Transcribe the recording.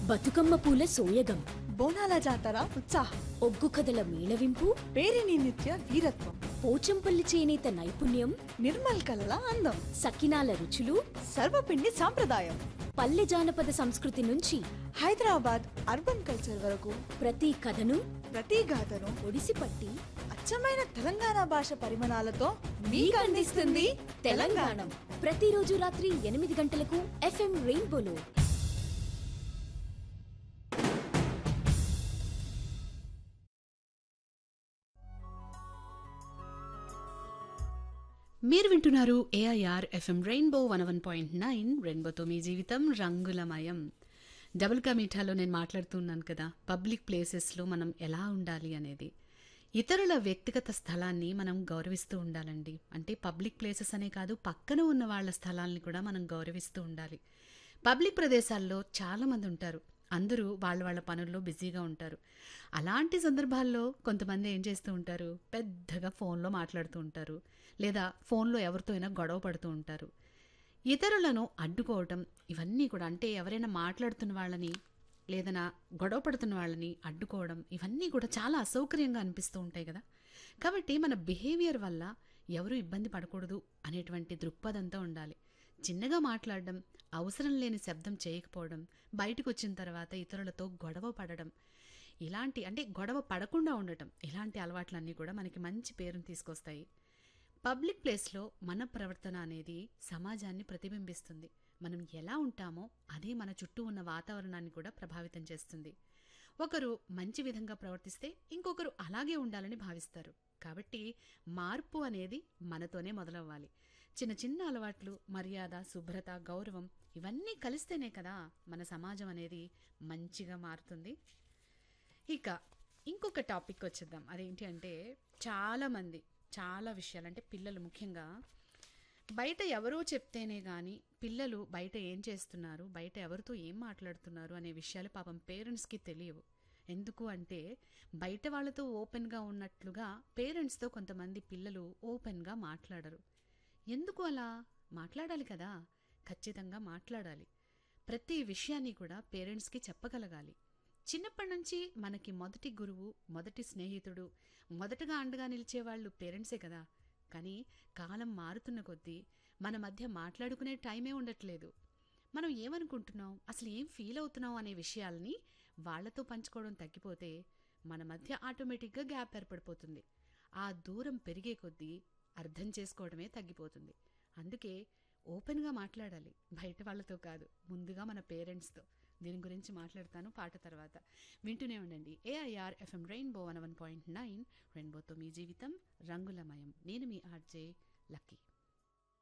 బతుకమ్మ పూల సోయగం బోనాల జాతర ఉత్సాహం ఒగ్గు కథల మేళవింపు పేరిని నిత్య వీరత్వం పోచంపల్లి చేనేత నైపుణ్యం నిర్మల్ కలల అందం సకినాల రుచులు సర్వపిండి సాంప్రదాయం పల్లె జానపద సంస్కృతి నుంచి హైదరాబాద్ అర్బన్ కల్చర్ వరకు ప్రతి కథను ప్రతి గాథను ఒడిసిపట్టి అచ్చమైన తెలంగాణ భాష పరిమాణాలతో మీకు అందిస్తుంది తెలంగాణ ప్రతిరోజు రాత్రి ఎనిమిది గంటలకు ఎఫ్ఎం రెయిన్బోలో మీరు వింటున్నారు AIR FM rainbow one one point nine రెయిన్బోతో మీ జీవితం రంగులమయం డబుల్ కా మీఠాలో నేను మాట్లాడుతున్నాను కదా పబ్లిక్ ప్లేసెస్లో మనం ఎలా ఉండాలి అనేది ఇతరుల వ్యక్తిగత స్థలాన్ని మనం గౌరవిస్తూ ఉండాలండి అంటే పబ్లిక్ ప్లేసెస్ అనే కాదు పక్కన ఉన్న వాళ్ళ స్థలాల్ని కూడా మనం గౌరవిస్తూ ఉండాలి పబ్లిక్ ప్రదేశాల్లో చాలామంది ఉంటారు అందరూ వాళ్ళ వాళ్ళ పనుల్లో బిజీగా ఉంటారు అలాంటి సందర్భాల్లో కొంతమంది ఏం చేస్తూ ఉంటారు పెద్దగా ఫోన్లో మాట్లాడుతూ ఉంటారు లేదా ఫోన్లో ఎవరితో అయినా గొడవ పడుతూ ఉంటారు ఇతరులను అడ్డుకోవటం ఇవన్నీ కూడా అంటే ఎవరైనా మాట్లాడుతున్న వాళ్ళని లేదన్నా గొడవ పడుతున్న వాళ్ళని అడ్డుకోవడం ఇవన్నీ కూడా చాలా అసౌకర్యంగా అనిపిస్తూ ఉంటాయి కదా కాబట్టి మన బిహేవియర్ వల్ల ఎవరు ఇబ్బంది పడకూడదు అనేటువంటి దృక్పథంతో ఉండాలి చిన్నగా మాట్లాడడం అవసరం లేని శబ్దం చేయకపోవడం బయటకు వచ్చిన తర్వాత ఇతరులతో గొడవ పడడం ఇలాంటి అంటే గొడవ పడకుండా ఉండటం ఇలాంటి అలవాట్లన్నీ కూడా మనకి మంచి పేరును తీసుకొస్తాయి పబ్లిక్ ప్లేస్లో మన ప్రవర్తన అనేది సమాజాన్ని ప్రతిబింబిస్తుంది మనం ఎలా ఉంటామో అదే మన చుట్టూ ఉన్న వాతావరణాన్ని కూడా ప్రభావితం చేస్తుంది ఒకరు మంచి విధంగా ప్రవర్తిస్తే ఇంకొకరు అలాగే ఉండాలని భావిస్తారు కాబట్టి మార్పు అనేది మనతోనే మొదలవ్వాలి చిన్న చిన్న అలవాట్లు మర్యాద శుభ్రత గౌరవం ఇవన్నీ కలిస్తేనే కదా మన సమాజం అనేది మంచిగా మారుతుంది ఇక ఇంకొక టాపిక్ వచ్చేద్దాం అదేంటి అంటే చాలామంది చాలా విషయాలు అంటే పిల్లలు ముఖ్యంగా బయట ఎవరో చెప్తేనే కానీ పిల్లలు బయట ఏం చేస్తున్నారు బయట ఎవరితో ఏం మాట్లాడుతున్నారు అనే విషయాలు పాపం పేరెంట్స్కి తెలియవు ఎందుకు అంటే బయట వాళ్ళతో ఓపెన్గా ఉన్నట్లుగా పేరెంట్స్తో కొంతమంది పిల్లలు ఓపెన్గా మాట్లాడరు ఎందుకు అలా మాట్లాడాలి కదా ఖచ్చితంగా మాట్లాడాలి ప్రతి విషయాన్ని కూడా పేరెంట్స్కి చెప్పగలగాలి చిన్నప్పటి నుంచి మనకి మొదటి గురువు మొదటి స్నేహితుడు మొదటగా అండగా నిలిచేవాళ్ళు పేరెంట్సే కదా కానీ కాలం మారుతున్న కొద్దీ మన మధ్య మాట్లాడుకునే టైమే ఉండట్లేదు మనం ఏమనుకుంటున్నాం అసలు ఏం ఫీల్ అవుతున్నాం అనే విషయాల్ని వాళ్ళతో పంచుకోవడం తగ్గిపోతే మన మధ్య ఆటోమేటిక్గా గ్యాప్ ఏర్పడిపోతుంది ఆ దూరం పెరిగే కొద్దీ అర్థం చేసుకోవడమే తగ్గిపోతుంది అందుకే ఓపెన్గా మాట్లాడాలి బయట వాళ్ళతో కాదు ముందుగా మన పేరెంట్స్తో దీని గురించి మాట్లాడతాను పాట తర్వాత వింటూనే ఉండండి AIR FM rainbow one one point nine రెయిన్బోతో మీ జీవితం రంగులమయం నేను మీ ఆర్జే లక్కీ